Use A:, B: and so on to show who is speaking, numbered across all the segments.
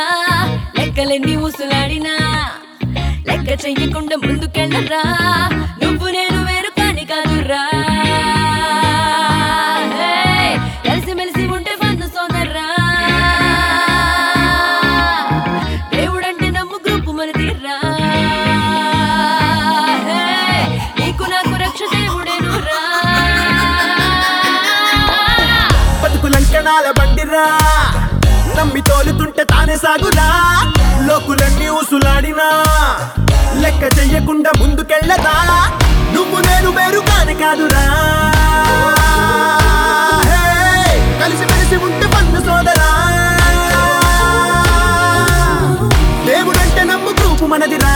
A: లెక్కలెన్ని ఊసులాడినా లెక్క చెయ్యకుండా ముందుకెళ్ళరా నువ్వు నేను వేరు కాని కాదురా హే, కలిసిమెలిసి ఉంటే వన్ను సోదరా దేవుడంటే నమ్ము గ్రూపు మన తీర్రా హే, నీకు నాకు రక్ష దేవుడేనురా
B: బతుకులంకణాల బండిరా నమ్మి తోలుతుంటే తానే సాగురా లోకులన్నీ ఊసులాడినా లెక్క చెయ్యకుండా ముందుకెళ్ళదా నువ్వు నేను వేరు కాని కాదురా హే, కలిసి మెలిసి ఉంటే పన్ను సోదరా దేవుడంటే నమ్ము గ్రూపు మనదిరా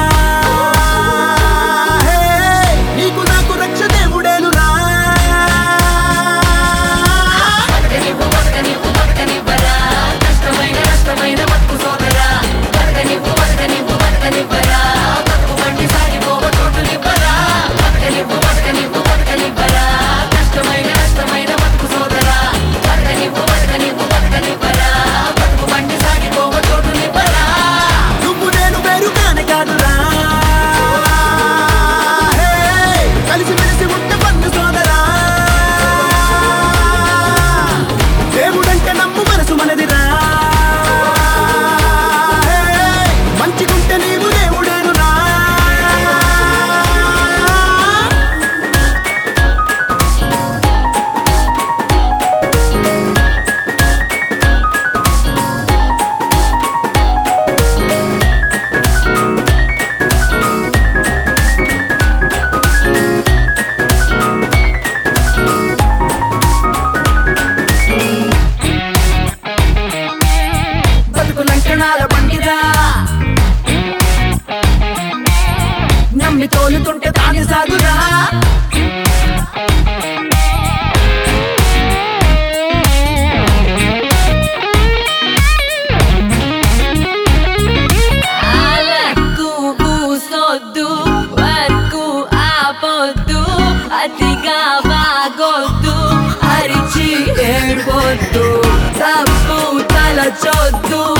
B: హే, నీకు నాకు రక్ష దేవుడేనురా
A: బతకనివ్వు బతకనివ్వు బతకనివ్వరా కష్టమైన నష్టమైన బతుకు సోదరా బతకనివ్వు బతకనివ్వు బతకనివ్వరా బతుకు బండి సాగిపోవ చోటునివ్వరా బతకనివ్వు బతకనివ్వు బతకనివ్వరా కష్టమైన నష్టమైన బతుకు సోదరా బతకనివ్వు బతకనివ్వు బతకనివ్వరా బతుకు బండి సాగిపోవ చోటునివ్వరా
B: నువ్వు నేను వేరు కాని కాదురా హే, కలిసి మెలిసి ఉంటే పన్ను సోదరా దేవుడంటే నమ్ము మనసు మనదిరా హే, మంచిగుంటే నీవు దేవుడేనురా బతుకు లంకణాల బండిరా నమ్మి తోలుతుంటే తాగి సాగురా
A: అలకు కూసొద్దు వర్కు ఆపొద్దు అతిగా బాగొద్దు అరిచి ఏడ్వద్దు తప్పు తలచొద్దు